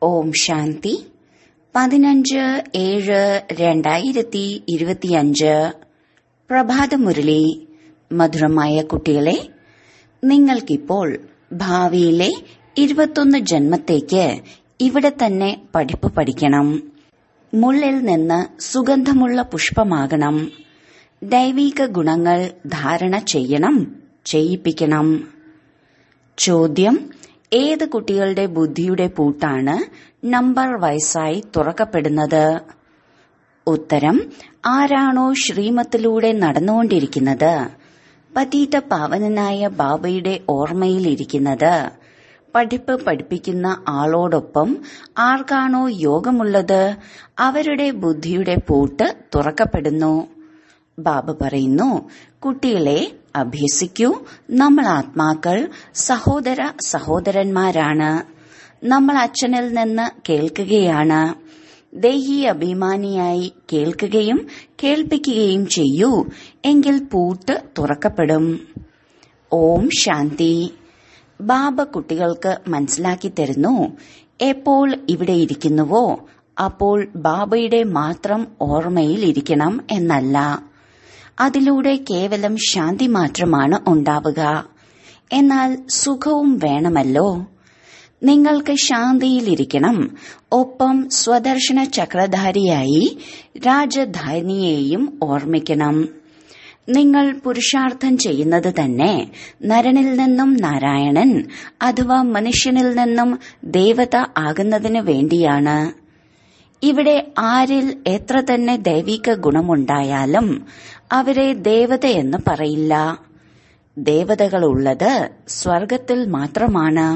ഓം ശാന്തി പതിനഞ്ച് ഏഴ് രണ്ടായിരത്തി ഇരുപത്തിയഞ്ച് പ്രഭാതമുരളി മധുരമായ കുട്ടികളെ നിങ്ങൾക്കിപ്പോൾ ഭാവിയിലെ ഇരുപത്തൊന്ന് ജന്മത്തേക്ക് ഇവിടെ തന്നെ പഠിപ്പ് പഠിക്കണം മുള്ളിൽ നിന്ന് സുഗന്ധമുള്ള പുഷ്പമാകണം ദൈവിക ഗുണങ്ങൾ ധാരണ ചെയ്യണം ചെയ്യിപ്പിക്കണം ചോദ്യം ഏത് കുട്ടികളുടെ ബുദ്ധിയുടെ പൂട്ടാണ് നമ്പർ വയസ്സായി തുറക്കപ്പെടുന്നത് ഉത്തരം ആരാണോ ശ്രീമത്തിലൂടെ നടന്നുകൊണ്ടിരിക്കുന്നത് പതീത പാവനനായ ബാബയുടെ ഓർമ്മയിലിരിക്കുന്നത് പഠിപ്പ് പഠിപ്പിക്കുന്ന ആളോടൊപ്പം ആർക്കാണോ യോഗമുള്ളത് അവരുടെ ബുദ്ധിയുടെ പൂട്ട് തുറക്കപ്പെടുന്നു ബാബ പറയുന്നു കുട്ടികളെ അഭ്യസിക്കൂ നമ്മൾ ആത്മാക്കൾ സഹോദര സഹോദരന്മാരാണ് നമ്മൾ അച്ഛനിൽ നിന്ന് കേൾക്കുകയാണ് ദേഹി അഭിമാനിയായി കേൾക്കുകയും കേൾപ്പിക്കുകയും ചെയ്യൂ എങ്കിൽ പൂട്ട് തുറക്കപ്പെടും ഓം ശാന്തി ബാബ കുട്ടികൾക്ക് മനസ്സിലാക്കി തരുന്നു എപ്പോൾ ഇവിടെ ഇരിക്കുന്നുവോ അപ്പോൾ ബാബയുടെ മാത്രം ഓർമ്മയിൽ ഇരിക്കണം എന്നല്ല അതിലൂടെ കേവലം ശാന്തി മാത്രമാണ് ഉണ്ടാവുക എന്നാൽ സുഖവും വേണമല്ലോ നിങ്ങൾക്ക് ശാന്തിയിലിരിക്കണം ഒപ്പം സ്വദർശന ചക്രധാരിയായി രാജധാനിയെയും ഓർമ്മിക്കണം നിങ്ങൾ പുരുഷാർത്ഥം ചെയ്യുന്നത് തന്നെ നരനിൽ നിന്നും നാരായണൻ അഥവാ മനുഷ്യനിൽ നിന്നും ദേവത ആകുന്നതിന് വേണ്ടിയാണ് ഇവിടെ ആരിൽ എത്ര തന്നെ ദൈവിക ഗുണമുണ്ടായാലും അവരെ ദേവതയെന്ന് പറയില്ല ദേവതകളുള്ളത് സ്വർഗത്തിൽ മാത്രമാണ്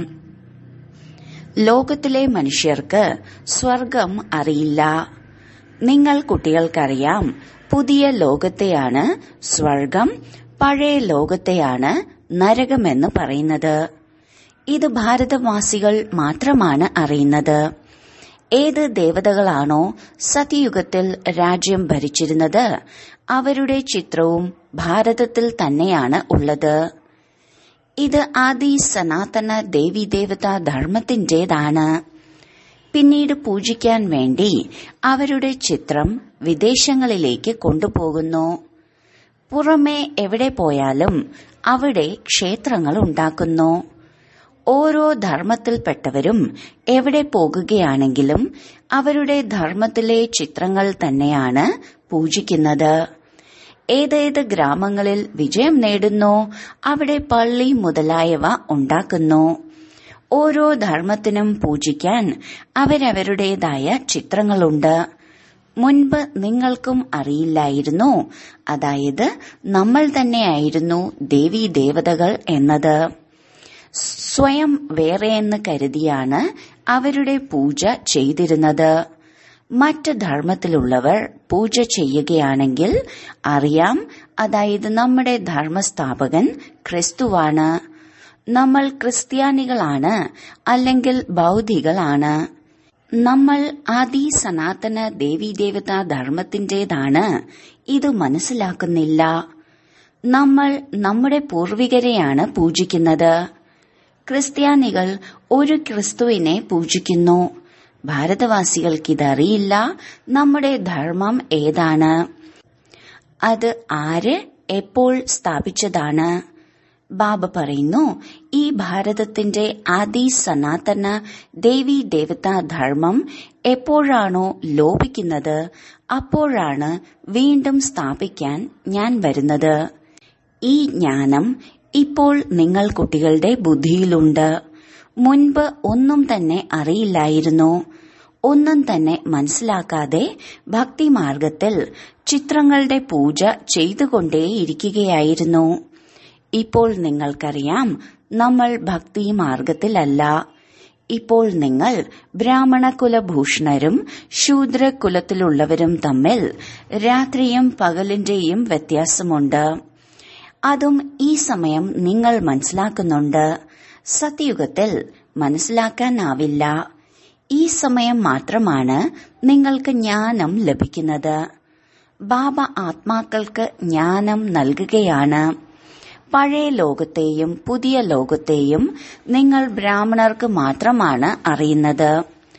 ലോകത്തിലെ മനുഷ്യർക്ക് സ്വർഗം അറിയില്ല നിങ്ങൾ കുട്ടികൾക്കറിയാം പുതിയ ലോകത്തെയാണ് സ്വർഗം പഴയ ലോകത്തെയാണ് നരകമെന്ന് പറയുന്നത് ഇത് ഭാരതവാസികൾ മാത്രമാണ് അറിയുന്നത് ഏത് ദേവതകളാണോ സത്യയുഗത്തിൽ രാജ്യം ഭരിച്ചിരുന്നത് അവരുടെ ചിത്രവും ഭാരതത്തിൽ തന്നെയാണ് ഉള്ളത് ഇത് ആദി സനാതന ദേവീദേവതാ ധർമ്മത്തിന്റേതാണ് പിന്നീട് പൂജിക്കാൻ വേണ്ടി അവരുടെ ചിത്രം വിദേശങ്ങളിലേക്ക് കൊണ്ടുപോകുന്നു പുറമെ എവിടെ പോയാലും അവിടെ ക്ഷേത്രങ്ങൾ ഉണ്ടാക്കുന്നു ഓരോ ധർമ്മത്തിൽപ്പെട്ടവരും എവിടെ പോകുകയാണെങ്കിലും അവരുടെ ധർമ്മത്തിലെ ചിത്രങ്ങൾ തന്നെയാണ് പൂജിക്കുന്നത് ഏതേത് ഗ്രാമങ്ങളിൽ വിജയം നേടുന്നോ അവിടെ പള്ളി മുതലായവ ഉണ്ടാക്കുന്നു ഓരോ ധർമ്മത്തിനും പൂജിക്കാൻ അവരവരുടേതായ ചിത്രങ്ങളുണ്ട് മുൻപ് നിങ്ങൾക്കും അറിയില്ലായിരുന്നു അതായത് നമ്മൾ തന്നെയായിരുന്നു ദേവീ ദേവതകൾ എന്നത് സ്വയം വേറെയെന്ന് കരുതിയാണ് അവരുടെ പൂജ ചെയ്തിരുന്നത് മറ്റ് ധർമ്മത്തിലുള്ളവർ പൂജ ചെയ്യുകയാണെങ്കിൽ അറിയാം അതായത് നമ്മുടെ ധർമ്മസ്ഥാപകൻ ക്രിസ്തുവാണ് നമ്മൾ ക്രിസ്ത്യാനികളാണ് അല്ലെങ്കിൽ ബൗദ്ധികളാണ് നമ്മൾ ആദി സനാതന ദേവീദേവതാ ധർമ്മത്തിന്റേതാണ് ഇത് മനസ്സിലാക്കുന്നില്ല നമ്മൾ നമ്മുടെ പൂർവികരെയാണ് പൂജിക്കുന്നത് ക്രിസ്ത്യാനികൾ ഒരു ക്രിസ്തുവിനെ പൂജിക്കുന്നു ഭാരതവാസികൾക്കിതറിയില്ല നമ്മുടെ ധർമ്മം ഏതാണ് അത് ആര് എപ്പോൾ സ്ഥാപിച്ചതാണ് ബാബ പറയുന്നു ഈ ഭാരതത്തിന്റെ ആദി സനാതന ദേവി ദേവതാ ധർമ്മം എപ്പോഴാണോ ലോപിക്കുന്നത് അപ്പോഴാണ് വീണ്ടും സ്ഥാപിക്കാൻ ഞാൻ വരുന്നത് ഈ ജ്ഞാനം ഇപ്പോൾ നിങ്ങൾ കുട്ടികളുടെ ബുദ്ധിയിലുണ്ട് മുൻപ് ഒന്നും തന്നെ അറിയില്ലായിരുന്നു ഒന്നും തന്നെ മനസ്സിലാക്കാതെ ഭക്തിമാർഗത്തിൽ ചിത്രങ്ങളുടെ പൂജ ചെയ്തുകൊണ്ടേയിരിക്കുകയായിരുന്നു ഇപ്പോൾ നിങ്ങൾക്കറിയാം നമ്മൾ ഭക്തി മാർഗത്തിലല്ല ഇപ്പോൾ നിങ്ങൾ ബ്രാഹ്മണ കുലഭൂഷണരും ശൂദ്രകുലത്തിലുള്ളവരും തമ്മിൽ രാത്രിയും പകലിന്റെയും വ്യത്യാസമുണ്ട് അതും ഈ സമയം നിങ്ങൾ മനസ്സിലാക്കുന്നുണ്ട് സത്യയുഗത്തിൽ മനസ്സിലാക്കാനാവില്ല ഈ സമയം മാത്രമാണ് നിങ്ങൾക്ക് ജ്ഞാനം ലഭിക്കുന്നത് ബാബ ആത്മാക്കൾക്ക് ജ്ഞാനം നൽകുകയാണ് പഴയ ലോകത്തെയും പുതിയ ലോകത്തെയും നിങ്ങൾ ബ്രാഹ്മണർക്ക് മാത്രമാണ് അറിയുന്നത്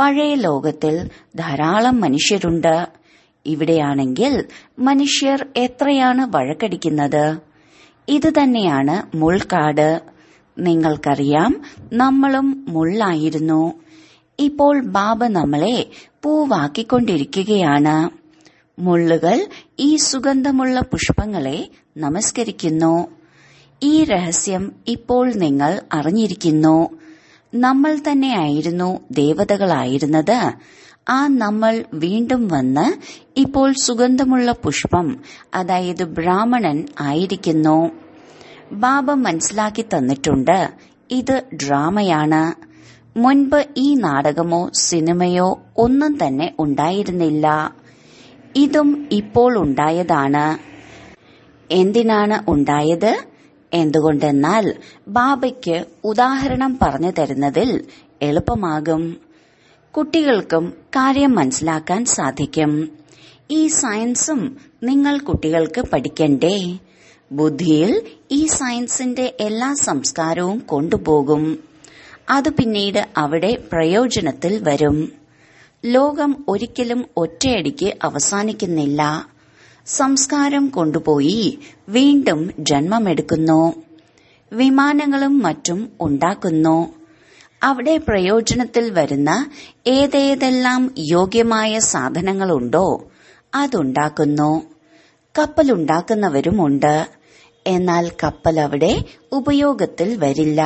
പഴയ ലോകത്തിൽ ധാരാളം മനുഷ്യരുണ്ട് ഇവിടെയാണെങ്കിൽ മനുഷ്യർ എത്രയാണ് വഴക്കടിക്കുന്നത് ഇത് തന്നെയാണ് മുൾക്കാട് നിങ്ങൾക്കറിയാം നമ്മളും മുള്ളായിരുന്നു ഇപ്പോൾ ബാബ നമ്മളെ പൂവാക്കിക്കൊണ്ടിരിക്കുകയാണ് മുള്ളുകൾ ഈ സുഗന്ധമുള്ള പുഷ്പങ്ങളെ നമസ്കരിക്കുന്നു ഈ രഹസ്യം ഇപ്പോൾ നിങ്ങൾ അറിഞ്ഞിരിക്കുന്നു നമ്മൾ തന്നെയായിരുന്നു ദേവതകളായിരുന്നത് ആ നമ്മൾ വീണ്ടും വന്ന് ഇപ്പോൾ സുഗന്ധമുള്ള പുഷ്പം അതായത് ബ്രാഹ്മണൻ ആയിരിക്കുന്നു ബാബ മനസ്സിലാക്കി തന്നിട്ടുണ്ട് ഇത് ഡ്രാമയാണ് മുൻപ് ഈ നാടകമോ സിനിമയോ ഒന്നും തന്നെ ഉണ്ടായിരുന്നില്ല ഇതും ഇപ്പോൾ ഉണ്ടായതാണ് എന്തിനാണ് ഉണ്ടായത് എന്തുകൊണ്ടെന്നാൽ ബാബയ്ക്ക് ഉദാഹരണം പറഞ്ഞു തരുന്നതിൽ എളുപ്പമാകും കുട്ടികൾക്കും കാര്യം മനസ്സിലാക്കാൻ സാധിക്കും ഈ സയൻസും നിങ്ങൾ കുട്ടികൾക്ക് പഠിക്കണ്ടേ ബുദ്ധിയിൽ ഈ സയൻസിന്റെ എല്ലാ സംസ്കാരവും കൊണ്ടുപോകും അത് പിന്നീട് അവിടെ പ്രയോജനത്തിൽ വരും ലോകം ഒരിക്കലും ഒറ്റയടിക്ക് അവസാനിക്കുന്നില്ല സംസ്കാരം കൊണ്ടുപോയി വീണ്ടും ജന്മമെടുക്കുന്നു വിമാനങ്ങളും മറ്റും ഉണ്ടാക്കുന്നു അവിടെ പ്രയോജനത്തിൽ വരുന്ന ഏതേതെല്ലാം യോഗ്യമായ സാധനങ്ങളുണ്ടോ അതുണ്ടാക്കുന്നു കപ്പലുണ്ടാക്കുന്നവരുമുണ്ട് എന്നാൽ കപ്പൽ അവിടെ ഉപയോഗത്തിൽ വരില്ല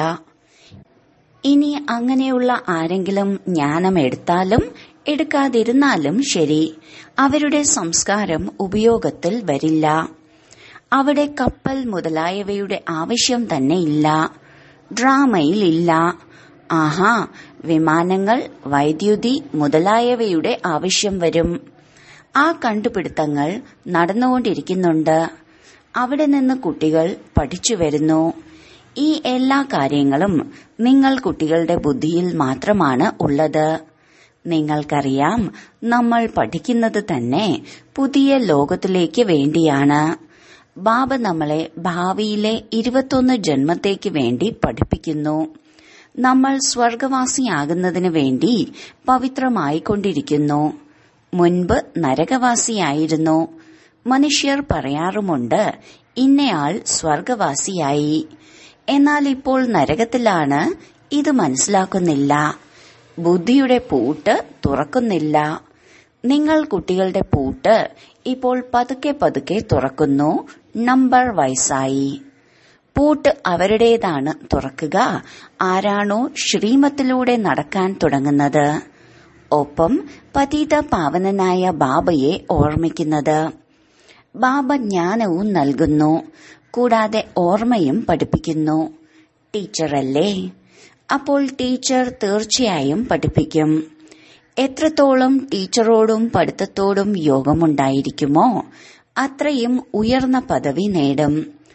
ഇനി അങ്ങനെയുള്ള ആരെങ്കിലും ജ്ഞാനം എടുത്താലും എടുക്കാതിരുന്നാലും ശരി അവരുടെ സംസ്കാരം ഉപയോഗത്തിൽ വരില്ല അവിടെ കപ്പൽ മുതലായവയുടെ ആവശ്യം തന്നെ ഇല്ല ഡ്രാമയിൽ ഇല്ല ആഹാ വിമാനങ്ങൾ വൈദ്യുതി മുതലായവയുടെ ആവശ്യം വരും ആ കണ്ടുപിടുത്തങ്ങൾ നടന്നുകൊണ്ടിരിക്കുന്നുണ്ട് അവിടെ നിന്ന് കുട്ടികൾ പഠിച്ചു വരുന്നു ഈ എല്ലാ കാര്യങ്ങളും നിങ്ങൾ കുട്ടികളുടെ ബുദ്ധിയിൽ മാത്രമാണ് ഉള്ളത് നിങ്ങൾക്കറിയാം നമ്മൾ പഠിക്കുന്നത് തന്നെ പുതിയ ലോകത്തിലേക്ക് വേണ്ടിയാണ് ബാബ നമ്മളെ ഭാവിയിലെ ഇരുപത്തൊന്ന് ജന്മത്തേക്ക് വേണ്ടി പഠിപ്പിക്കുന്നു നമ്മൾ സ്വർഗവാസിയാകുന്നതിന് വേണ്ടി പവിത്രമായിക്കൊണ്ടിരിക്കുന്നു മുൻപ് നരകവാസിയായിരുന്നു മനുഷ്യർ പറയാറുമുണ്ട് ഇന്നയാൾ സ്വർഗവാസിയായി എന്നാൽ ഇപ്പോൾ നരകത്തിലാണ് ഇത് മനസ്സിലാക്കുന്നില്ല ബുദ്ധിയുടെ പൂട്ട് തുറക്കുന്നില്ല നിങ്ങൾ കുട്ടികളുടെ പൂട്ട് ഇപ്പോൾ പതുക്കെ പതുക്കെ തുറക്കുന്നു നമ്പർ വയസ്സായി പൂട്ട് അവരുടേതാണ് തുറക്കുക ആരാണോ ശ്രീമത്തിലൂടെ നടക്കാൻ തുടങ്ങുന്നത് ഒപ്പം പതീത പാവനനായ ബാബയെ ഓർമ്മിക്കുന്നത് ബാബ ജ്ഞാനവും നൽകുന്നു കൂടാതെ ഓർമ്മയും പഠിപ്പിക്കുന്നു ടീച്ചറല്ലേ അപ്പോൾ ടീച്ചർ തീർച്ചയായും പഠിപ്പിക്കും എത്രത്തോളം ടീച്ചറോടും പഠിത്തത്തോടും യോഗമുണ്ടായിരിക്കുമോ അത്രയും ഉയർന്ന പദവി നേടും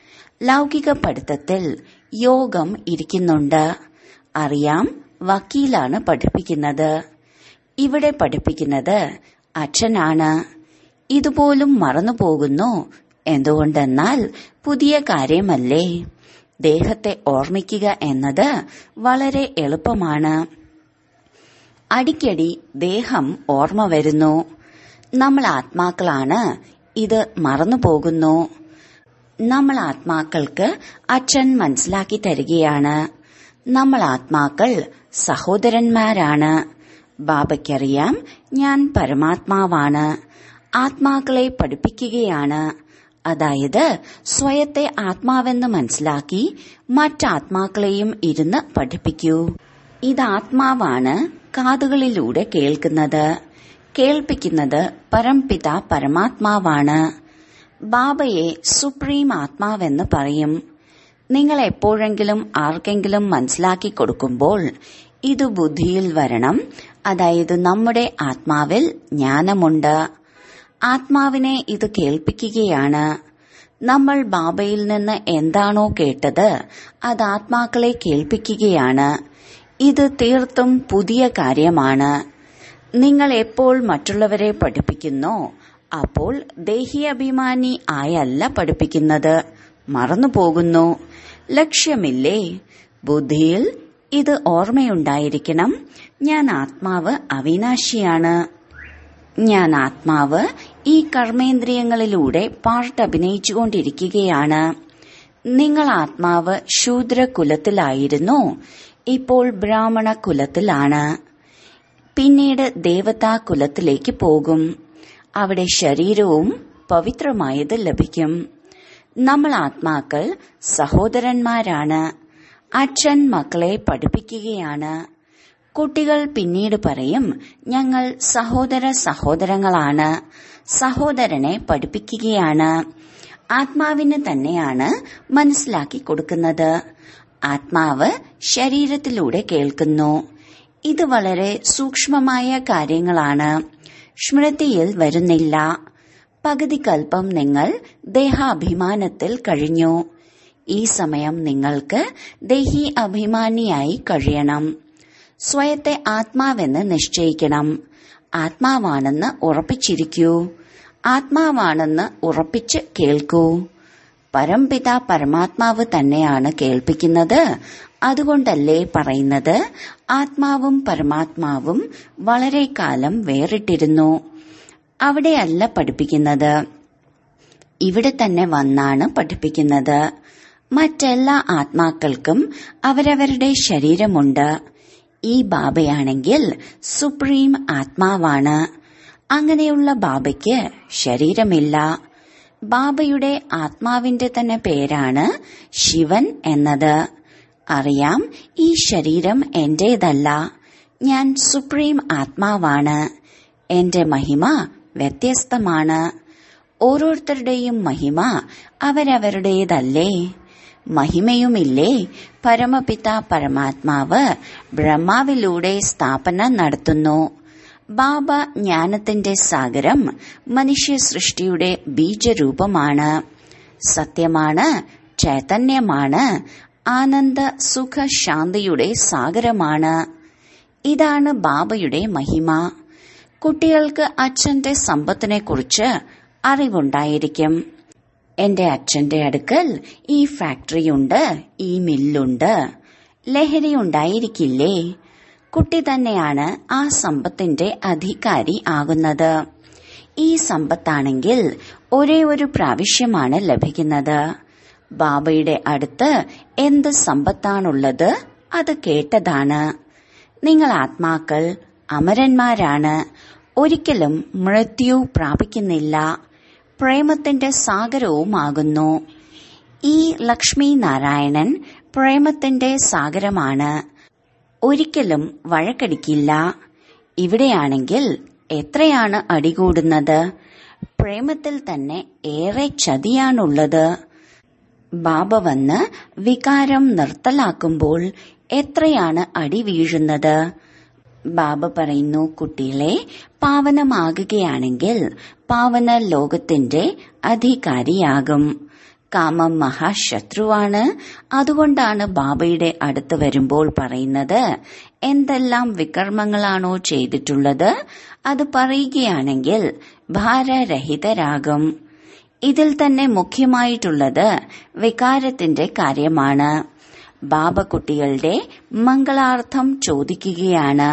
ലൗകിക പഠിത്തത്തിൽ യോഗം ഇരിക്കുന്നുണ്ട് അറിയാം വക്കീലാണ് പഠിപ്പിക്കുന്നത് ഇവിടെ പഠിപ്പിക്കുന്നത് അച്ഛനാണ് ഇതുപോലും മറന്നുപോകുന്നു എന്തുകൊണ്ടെന്നാൽ പുതിയ കാര്യമല്ലേ ദേഹത്തെ ഓർമ്മിക്കുക എന്നത് വളരെ എളുപ്പമാണ് അടിക്കടി ദേഹം ഓർമ്മ വരുന്നു നമ്മൾ ആത്മാക്കളാണ് ഇത് മറന്നുപോകുന്നു നമ്മൾ ആത്മാക്കൾക്ക് അച്ഛൻ മനസ്സിലാക്കി തരികയാണ് നമ്മൾ ആത്മാക്കൾ സഹോദരന്മാരാണ് ബാബയ്ക്കറിയാം ഞാൻ പരമാത്മാവാണ് ആത്മാക്കളെ പഠിപ്പിക്കുകയാണ് അതായത് സ്വയത്തെ ആത്മാവെന്ന് മനസ്സിലാക്കി മറ്റാത്മാക്കളെയും ഇരുന്ന് പഠിപ്പിക്കൂ ഇത് ആത്മാവാണ് കാതുകളിലൂടെ കേൾക്കുന്നത് കേൾപ്പിക്കുന്നത് പരംപിത പരമാത്മാവാണ് ബാബയെ സുപ്രീം ആത്മാവെന്ന് പറയും നിങ്ങൾ എപ്പോഴെങ്കിലും ആർക്കെങ്കിലും മനസ്സിലാക്കി കൊടുക്കുമ്പോൾ ഇത് ബുദ്ധിയിൽ വരണം അതായത് നമ്മുടെ ആത്മാവിൽ ജ്ഞാനമുണ്ട് ആത്മാവിനെ ഇത് കേൾപ്പിക്കുകയാണ് നമ്മൾ ബാബയിൽ നിന്ന് എന്താണോ കേട്ടത് അത് ആത്മാക്കളെ കേൾപ്പിക്കുകയാണ് ഇത് തീർത്തും പുതിയ കാര്യമാണ് നിങ്ങൾ എപ്പോൾ മറ്റുള്ളവരെ പഠിപ്പിക്കുന്നോ അപ്പോൾ ദേഹിയഭിമാനി ആയല്ല പഠിപ്പിക്കുന്നത് മറന്നുപോകുന്നു ലക്ഷ്യമില്ലേ ബുദ്ധിയിൽ ഇത് ഓർമ്മയുണ്ടായിരിക്കണം ഞാൻ ആത്മാവ് അവിനാശിയാണ് ഞാൻ ആത്മാവ് ഈ കർമ്മേന്ദ്രിയങ്ങളിലൂടെ പാർട്ട് അഭിനയിച്ചുകൊണ്ടിരിക്കുകയാണ് നിങ്ങൾ ആത്മാവ് ശൂദ്രകുലത്തിലായിരുന്നു ഇപ്പോൾ ബ്രാഹ്മണ കുലത്തിലാണ് പിന്നീട് ദേവതാ കുലത്തിലേക്ക് പോകും അവിടെ ശരീരവും പവിത്രമായത് ലഭിക്കും നമ്മൾ ആത്മാക്കൾ സഹോദരന്മാരാണ് അച്ഛൻ മക്കളെ പഠിപ്പിക്കുകയാണ് കുട്ടികൾ പിന്നീട് പറയും ഞങ്ങൾ സഹോദര സഹോദരങ്ങളാണ് സഹോദരനെ പഠിപ്പിക്കുകയാണ് ആത്മാവിന് തന്നെയാണ് മനസ്സിലാക്കി കൊടുക്കുന്നത് ആത്മാവ് ശരീരത്തിലൂടെ കേൾക്കുന്നു ഇത് വളരെ സൂക്ഷ്മമായ കാര്യങ്ങളാണ് സ്മൃതിയിൽ വരുന്നില്ല പകുതി കൽപ്പം നിങ്ങൾ ദേഹാഭിമാനത്തിൽ കഴിഞ്ഞു ഈ സമയം നിങ്ങൾക്ക് ദേഹി അഭിമാനിയായി കഴിയണം സ്വയത്തെ ആത്മാവെന്ന് നിശ്ചയിക്കണം ആത്മാവാണെന്ന് ഉറപ്പിച്ചിരിക്കൂ ആത്മാവാണെന്ന് ഉറപ്പിച്ച് കേൾക്കൂ പരംപിത പരമാത്മാവ് തന്നെയാണ് കേൾപ്പിക്കുന്നത് അതുകൊണ്ടല്ലേ പറയുന്നത് ആത്മാവും പരമാത്മാവും വളരെ കാലം വേറിട്ടിരുന്നു അവിടെയല്ല പഠിപ്പിക്കുന്നത് ഇവിടെ തന്നെ വന്നാണ് പഠിപ്പിക്കുന്നത് മറ്റെല്ലാ ആത്മാക്കൾക്കും അവരവരുടെ ശരീരമുണ്ട് ഈ ബാബയാണെങ്കിൽ സുപ്രീം ആത്മാവാണ് അങ്ങനെയുള്ള ബാബയ്ക്ക് ശരീരമില്ല ബാബയുടെ ആത്മാവിന്റെ തന്നെ പേരാണ് ശിവൻ എന്നത് അറിയാം ഈ ശരീരം എന്റേതല്ല ഞാൻ സുപ്രീം ആത്മാവാണ് എന്റെ മഹിമ വ്യത്യസ്തമാണ് ഓരോരുത്തരുടെയും മഹിമ അവരവരുടേതല്ലേ മഹിമയുമില്ലേ പരമപിത പരമാത്മാവ് ബ്രഹ്മാവിലൂടെ സ്ഥാപന നടത്തുന്നു ബാബ ജ്ഞാനത്തിന്റെ സാഗരം മനുഷ്യ സൃഷ്ടിയുടെ ബീജരൂപമാണ് സത്യമാണ് ചൈതന്യമാണ് ആനന്ദ സുഖ ശാന്തിയുടെ സാഗരമാണ് ഇതാണ് ബാബയുടെ മഹിമ കുട്ടികൾക്ക് അച്ഛന്റെ സമ്പത്തിനെ കുറിച്ച് അറിവുണ്ടായിരിക്കും എന്റെ അച്ഛന്റെ അടുക്കൽ ഈ ഫാക്ടറിയുണ്ട് ഈ മില്ലുണ്ട് ലഹരി ഉണ്ടായിരിക്കില്ലേ കുട്ടി തന്നെയാണ് ആ സമ്പത്തിന്റെ അധികാരി ആകുന്നത് ഈ സമ്പത്താണെങ്കിൽ ഒരേ ഒരു പ്രാവശ്യമാണ് ലഭിക്കുന്നത് ബാബയുടെ അടുത്ത് എന്ത് സമ്പത്താണുള്ളത് അത് കേട്ടതാണ് നിങ്ങൾ ആത്മാക്കൾ അമരന്മാരാണ് ഒരിക്കലും മൃത്യു പ്രാപിക്കുന്നില്ല പ്രേമത്തിന്റെ സാഗരവുമാകുന്നു ഈ ലക്ഷ്മി നാരായണൻ പ്രേമത്തിന്റെ സാഗരമാണ് ഒരിക്കലും വഴക്കടിക്കില്ല ഇവിടെയാണെങ്കിൽ എത്രയാണ് അടികൂടുന്നത് പ്രേമത്തിൽ തന്നെ ഏറെ ചതിയാണുള്ളത് ബാബ വന്ന് വികാരം നിർത്തലാക്കുമ്പോൾ എത്രയാണ് അടി വീഴുന്നത് ബാബ പറയുന്നു കുട്ടികളെ പാവനമാകുകയാണെങ്കിൽ പാവന ലോകത്തിന്റെ അധികാരിയാകും കാമം മഹാശത്രുവാണ് അതുകൊണ്ടാണ് ബാബയുടെ അടുത്ത് വരുമ്പോൾ പറയുന്നത് എന്തെല്ലാം വികർമ്മങ്ങളാണോ ചെയ്തിട്ടുള്ളത് അത് പറയുകയാണെങ്കിൽ ഭാരരഹിതരാകും ഇതിൽ തന്നെ മുഖ്യമായിട്ടുള്ളത് വികാരത്തിന്റെ കാര്യമാണ് ബാബ കുട്ടികളുടെ മംഗളാർത്ഥം ചോദിക്കുകയാണ്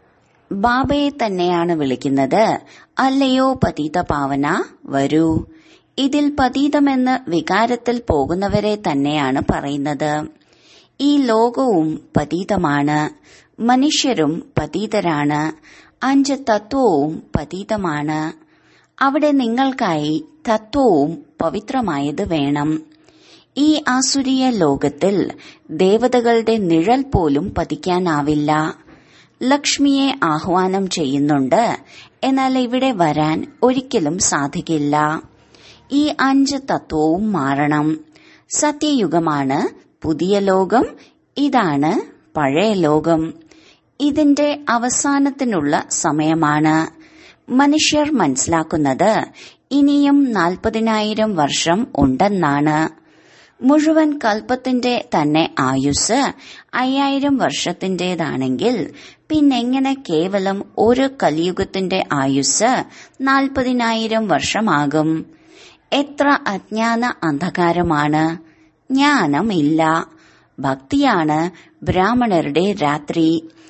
ബാബയെ തന്നെയാണ് വിളിക്കുന്നത് അല്ലയോ പതീത പാവന വരൂ ഇതിൽ പതീതമെന്ന് വികാരത്തിൽ പോകുന്നവരെ തന്നെയാണ് പറയുന്നത് ഈ ലോകവും പതീതമാണ് മനുഷ്യരും പതീതരാണ് അഞ്ച് തത്വവും പതീതമാണ് അവിടെ നിങ്ങൾക്കായി തത്വവും പവിത്രമായത് വേണം ഈ ആസുരീയ ലോകത്തിൽ ദേവതകളുടെ നിഴൽ പോലും പതിക്കാനാവില്ല ലക്ഷ്മിയെ ആഹ്വാനം ചെയ്യുന്നുണ്ട് എന്നാൽ ഇവിടെ വരാൻ ഒരിക്കലും സാധിക്കില്ല ഈ അഞ്ച് തത്വവും മാറണം സത്യയുഗമാണ് പുതിയ ലോകം ഇതാണ് പഴയ ലോകം ഇതിന്റെ അവസാനത്തിനുള്ള സമയമാണ് മനുഷ്യർ മനസ്സിലാക്കുന്നത് ഇനിയും നാൽപ്പതിനായിരം വർഷം ഉണ്ടെന്നാണ് മുഴുവൻ കൽപ്പത്തിന്റെ തന്നെ ആയുസ് അയ്യായിരം വർഷത്തിന്റേതാണെങ്കിൽ പിന്നെങ്ങനെ കേവലം ഒരു കലിയുഗത്തിന്റെ ആയുസ് നാൽപ്പതിനായിരം വർഷമാകും എത്ര അജ്ഞാന അന്ധകാരമാണ് ജ്ഞാനമില്ല ഭക്തിയാണ് ബ്രാഹ്മണരുടെ രാത്രി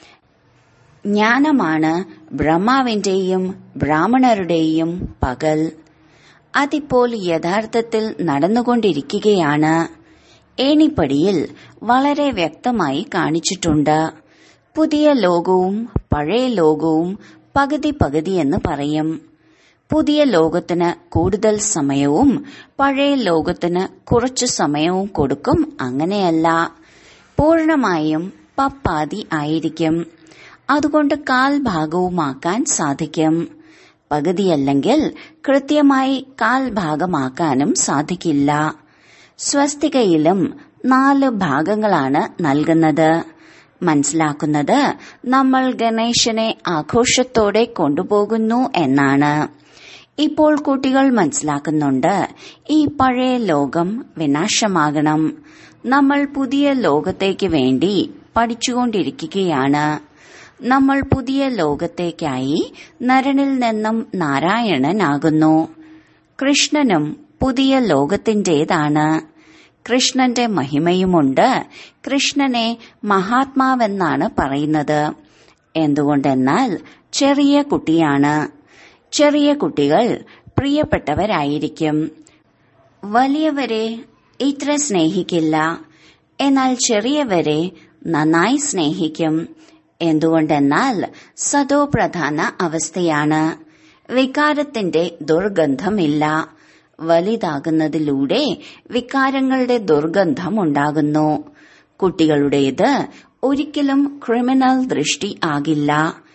ജ്ഞാനമാണ് ബ്രഹ്മാവിന്റെയും ബ്രാഹ്മണരുടെയും പകൽ അതിപ്പോൾ യഥാർത്ഥത്തിൽ നടന്നുകൊണ്ടിരിക്കുകയാണ് ഏണിപ്പടിയിൽ വളരെ വ്യക്തമായി കാണിച്ചിട്ടുണ്ട് പുതിയ ലോകവും പഴയ ലോകവും പകുതി പകുതി എന്ന് പറയും പുതിയ ലോകത്തിന് കൂടുതൽ സമയവും പഴയ ലോകത്തിന് കുറച്ചു സമയവും കൊടുക്കും അങ്ങനെയല്ല പൂർണമായും പപ്പാതി ആയിരിക്കും അതുകൊണ്ട് കാൽ ഭാഗവുമാക്കാൻ സാധിക്കും പകുതിയല്ലെങ്കിൽ കൃത്യമായി കാൽ ഭാഗമാക്കാനും സാധിക്കില്ല സ്വസ്തികയിലും നാല് ഭാഗങ്ങളാണ് നൽകുന്നത് മനസ്സിലാക്കുന്നത് നമ്മൾ ഗണേശനെ ആഘോഷത്തോടെ കൊണ്ടുപോകുന്നു എന്നാണ് ഇപ്പോൾ കുട്ടികൾ മനസ്സിലാക്കുന്നുണ്ട് ഈ പഴയ ലോകം വിനാശമാകണം നമ്മൾ പുതിയ ലോകത്തേക്ക് വേണ്ടി പഠിച്ചുകൊണ്ടിരിക്കുകയാണ് നമ്മൾ പുതിയ ലോകത്തേക്കായി നരനിൽ നിന്നും നാരായണനാകുന്നു കൃഷ്ണനും പുതിയ ലോകത്തിന്റേതാണ് കൃഷ്ണന്റെ മഹിമയുമുണ്ട് കൃഷ്ണനെ മഹാത്മാവെന്നാണ് പറയുന്നത് എന്തുകൊണ്ടെന്നാൽ ചെറിയ കുട്ടിയാണ് ചെറിയ കുട്ടികൾ പ്രിയപ്പെട്ടവരായിരിക്കും വലിയവരെ ഇത്ര സ്നേഹിക്കില്ല എന്നാൽ ചെറിയവരെ നന്നായി സ്നേഹിക്കും എന്തുകൊണ്ടെന്നാൽ സതോ പ്രധാന അവസ്ഥയാണ് വികാരത്തിന്റെ ദുർഗന്ധമില്ല വലുതാകുന്നതിലൂടെ വികാരങ്ങളുടെ ദുർഗന്ധം ഉണ്ടാകുന്നു കുട്ടികളുടേത് ഒരിക്കലും ക്രിമിനൽ ദൃഷ്ടി ആകില്ല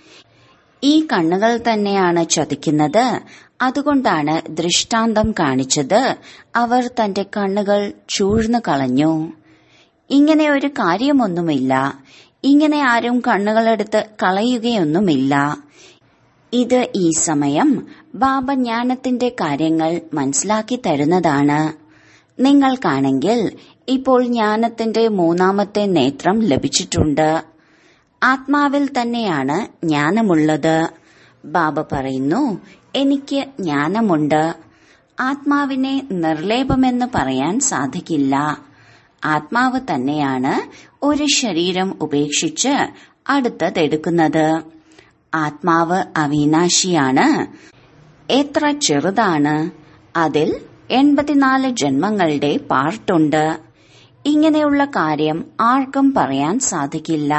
ഈ കണ്ണുകൾ തന്നെയാണ് ചതിക്കുന്നത് അതുകൊണ്ടാണ് ദൃഷ്ടാന്തം കാണിച്ചത് അവർ തന്റെ കണ്ണുകൾ ചൂഴ്ന്നു കളഞ്ഞു ഇങ്ങനെ ഒരു കാര്യമൊന്നുമില്ല ഇങ്ങനെ ആരും കണ്ണുകളെടുത്ത് കളയുകയൊന്നുമില്ല ഇത് ഈ സമയം ബാബ ജ്ഞാനത്തിന്റെ കാര്യങ്ങൾ മനസ്സിലാക്കി തരുന്നതാണ് നിങ്ങൾക്കാണെങ്കിൽ ഇപ്പോൾ ജ്ഞാനത്തിന്റെ മൂന്നാമത്തെ നേത്രം ലഭിച്ചിട്ടുണ്ട് ആത്മാവിൽ തന്നെയാണ് ജ്ഞാനമുള്ളത് ബാബ പറയുന്നു എനിക്ക് ജ്ഞാനമുണ്ട് ആത്മാവിനെ നിർലേപമെന്ന് പറയാൻ സാധിക്കില്ല ആത്മാവ് തന്നെയാണ് ഒരു ശരീരം ഉപേക്ഷിച്ച് അടുത്തതെടുക്കുന്നത് ആത്മാവ് അവിനാശിയാണ് എത്ര ചെറുതാണ് അതിൽ എൺപത്തിനാല് ജന്മങ്ങളുടെ പാർട്ടുണ്ട് ഇങ്ങനെയുള്ള കാര്യം ആർക്കും പറയാൻ സാധിക്കില്ല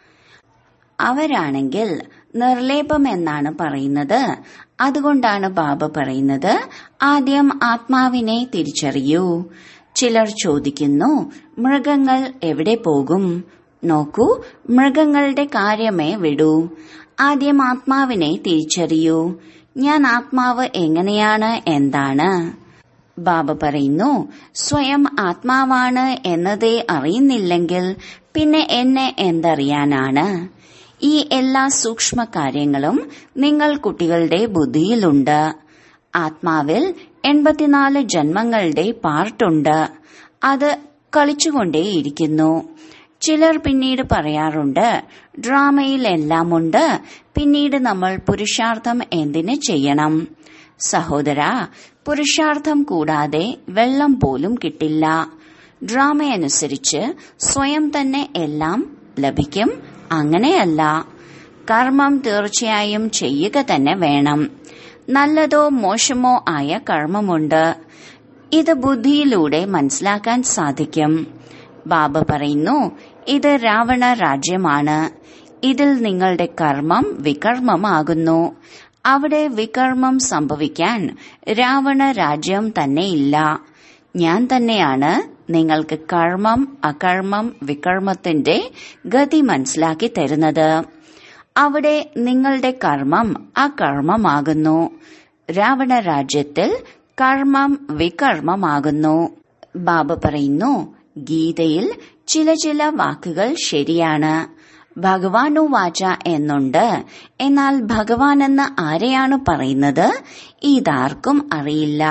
അവരാണെങ്കിൽ നിർലേപം എന്നാണ് പറയുന്നത് അതുകൊണ്ടാണ് ബാബ പറയുന്നത് ആദ്യം ആത്മാവിനെ തിരിച്ചറിയൂ ചിലർ ചോദിക്കുന്നു മൃഗങ്ങൾ എവിടെ പോകും നോക്കൂ മൃഗങ്ങളുടെ കാര്യമേ വിടൂ ആദ്യം ആത്മാവിനെ തിരിച്ചറിയൂ ഞാൻ ആത്മാവ് എങ്ങനെയാണ് എന്താണ് ബാബ പറയുന്നു സ്വയം ആത്മാവാണ് എന്നതേ അറിയുന്നില്ലെങ്കിൽ പിന്നെ എന്നെ എന്തറിയാനാണ് ഈ എല്ലാ സൂക്ഷ്മ കാര്യങ്ങളും നിങ്ങൾ കുട്ടികളുടെ ബുദ്ധിയിലുണ്ട് ആത്മാവിൽ എൺപത്തിനാല് ജന്മങ്ങളുടെ പാർട്ടുണ്ട് അത് കളിച്ചുകൊണ്ടേയിരിക്കുന്നു ചിലർ പിന്നീട് പറയാറുണ്ട് ഡ്രാമയിൽ എല്ലാമുണ്ട് പിന്നീട് നമ്മൾ പുരുഷാർത്ഥം എന്തിന് ചെയ്യണം സഹോദര പുരുഷാർത്ഥം കൂടാതെ വെള്ളം പോലും കിട്ടില്ല ഡ്രാമയനുസരിച്ച് സ്വയം തന്നെ എല്ലാം ലഭിക്കും അങ്ങനെയല്ല കർമ്മം തീർച്ചയായും ചെയ്യുക തന്നെ വേണം നല്ലതോ മോശമോ ആയ കർമ്മമുണ്ട് ഇത് ബുദ്ധിയിലൂടെ മനസ്സിലാക്കാൻ സാധിക്കും ബാബ പറയുന്നു ഇത് രാവണ രാജ്യമാണ് ഇതിൽ നിങ്ങളുടെ കർമ്മം വികർമ്മമാകുന്നു അവിടെ വികർമ്മം സംഭവിക്കാൻ രാവണ രാജ്യം തന്നെയില്ല ഞാൻ തന്നെയാണ് നിങ്ങൾക്ക് കർമ്മം അകർമ്മം വികർമ്മത്തിന്റെ ഗതി മനസ്സിലാക്കി തരുന്നത് അവിടെ നിങ്ങളുടെ കർമ്മം അകർമ്മമാകുന്നു രാവണ രാജ്യത്തിൽ കർമ്മം വികർമ്മമാകുന്നു ബാബ പറയുന്നു ഗീതയിൽ ചില ചില വാക്കുകൾ ശരിയാണ് ഭഗവാനു വാച എന്നുണ്ട് എന്നാൽ ഭഗവാൻ എന്ന് ആരെയാണ് പറയുന്നത് ഇതാർക്കും അറിയില്ല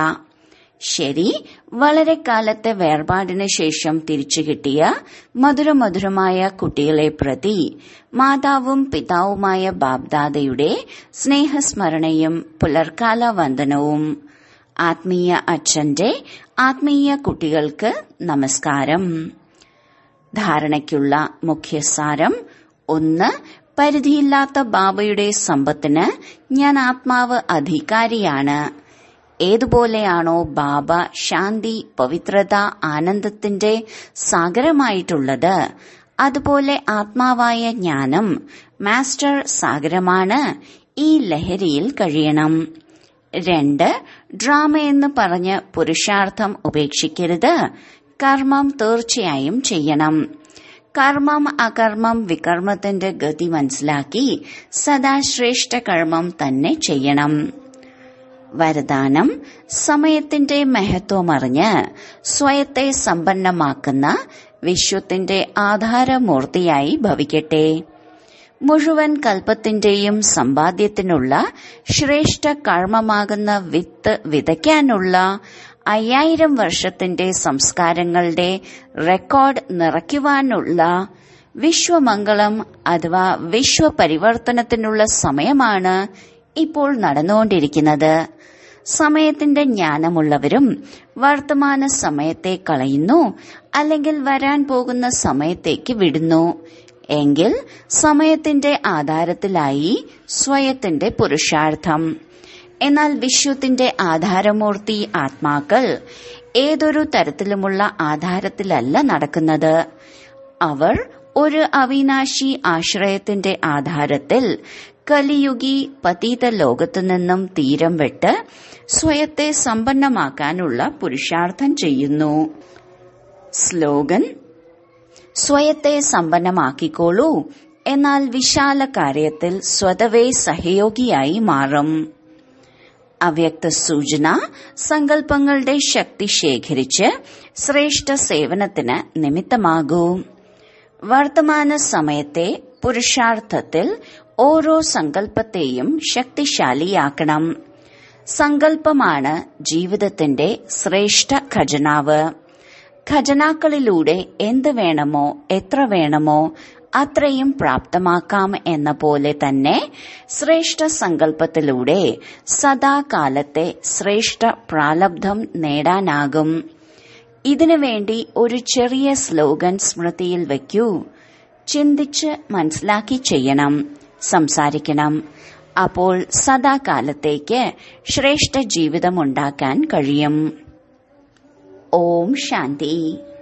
ശരി വളരെ കാലത്തെ വേർപാടിന് ശേഷം തിരിച്ചു കിട്ടിയ മധുരമധുരമായ കുട്ടികളെ പ്രതി മാതാവും പിതാവുമായ ബാബ്ദാദയുടെ സ്നേഹസ്മരണയും പുലർക്കാല വന്ദനവും ആത്മീയ അച്ഛന്റെ ആത്മീയ കുട്ടികൾക്ക് നമസ്കാരം ധാരണയ്ക്കുള്ള മുഖ്യസാരം ഒന്ന് പരിധിയില്ലാത്ത ബാബയുടെ സമ്പത്തിന് ഞാൻ ആത്മാവ് അധികാരിയാണ് ഏതുപോലെയാണോ ബാബ ശാന്തി പവിത്രത ആനന്ദത്തിന്റെ സാഗരമായിട്ടുള്ളത് അതുപോലെ ആത്മാവായ ജ്ഞാനം മാസ്റ്റർ സാഗരമാണ് ഈ ലഹരിയിൽ കഴിയണം രണ്ട് ഡ്രാമ എന്ന് പറഞ്ഞ് പുരുഷാർത്ഥം ഉപേക്ഷിക്കരുത് കർമ്മം തീർച്ചയായും ചെയ്യണം കർമ്മം അകർമ്മം വികർമ്മത്തിന്റെ ഗതി മനസ്സിലാക്കി സദാ ശ്രേഷ്ഠ കർമ്മം തന്നെ ചെയ്യണം വരദാനം സമയത്തിന്റെ മഹത്വം അറിഞ്ഞ് സ്വയത്തെ സമ്പന്നമാക്കുന്ന വിശ്വത്തിന്റെ ആധാരമൂർത്തിയായി ഭവിക്കട്ടെ മുഴുവൻ കൽപ്പത്തിന്റെയും സമ്പാദ്യത്തിനുള്ള ശ്രേഷ്ഠ കർമ്മമാകുന്ന വിത്ത് വിതയ്ക്കാനുള്ള അയ്യായിരം വർഷത്തിന്റെ സംസ്കാരങ്ങളുടെ റെക്കോർഡ് നിറയ്ക്കുവാനുള്ള വിശ്വമംഗളം അഥവാ വിശ്വപരിവർത്തനത്തിനുള്ള സമയമാണ് ഇപ്പോൾ നടന്നുകൊണ്ടിരിക്കുന്നത് സമയത്തിന്റെ ജ്ഞാനമുള്ളവരും വർത്തമാന സമയത്തെ കളയുന്നു അല്ലെങ്കിൽ വരാൻ പോകുന്ന സമയത്തേക്ക് വിടുന്നു എങ്കിൽ സമയത്തിന്റെ ആധാരത്തിലായി സ്വയത്തിന്റെ പുരുഷാർത്ഥം എന്നാൽ വിശ്വത്തിന്റെ ആധാരമൂർത്തി ആത്മാക്കൾ ഏതൊരു തരത്തിലുമുള്ള ആധാരത്തിലല്ല നടക്കുന്നത് അവർ ഒരു അവിനാശി ആശ്രയത്തിന്റെ ആധാരത്തിൽ കലിയുഗി പതീത ലോകത്തു നിന്നും തീരം വിട്ട് സ്വയത്തെ സമ്പന്നമാക്കാനുള്ള പുരുഷാർത്ഥം ചെയ്യുന്നു സ്ലോഗൻ സ്വയത്തെ സമ്പന്നമാക്കിക്കോളൂ എന്നാൽ വിശാല കാര്യത്തിൽ സ്വതവേ സഹയോഗിയായി മാറും അവ്യക്ത സൂചന സങ്കല്പങ്ങളുടെ ശക്തി ശേഖരിച്ച് ശ്രേഷ്ഠ സേവനത്തിന് നിമിത്തമാകൂ വർത്തമാന സമയത്തെ പുരുഷാർത്ഥത്തിൽ ഓരോ സങ്കല്പത്തെയും ശക്തിശാലിയാക്കണം സങ്കല്പമാണ് ജീവിതത്തിന്റെ ശ്രേഷ്ഠ ഖജനാവ് ഖജനാക്കളിലൂടെ എന്ത് വേണമോ എത്ര വേണമോ അത്രയും പ്രാപ്തമാക്കാം എന്ന പോലെ തന്നെ ശ്രേഷ്ഠ സങ്കല്പത്തിലൂടെ സദാകാലത്തെ ശ്രേഷ്ഠ പ്രാലബ്ധം നേടാനാകും ഇതിനു വേണ്ടി ഒരു ചെറിയ സ്ലോഗൻ സ്മൃതിയിൽ വയ്ക്കൂ ചിന്തിച്ച് മനസ്സിലാക്കി ചെയ്യണം സംസാരിക്കണം അപ്പോൾ സദാകാലത്തേക്ക് ശ്രേഷ്ഠ ജീവിതമുണ്ടാക്കാൻ കഴിയും ഓം ശാന്തി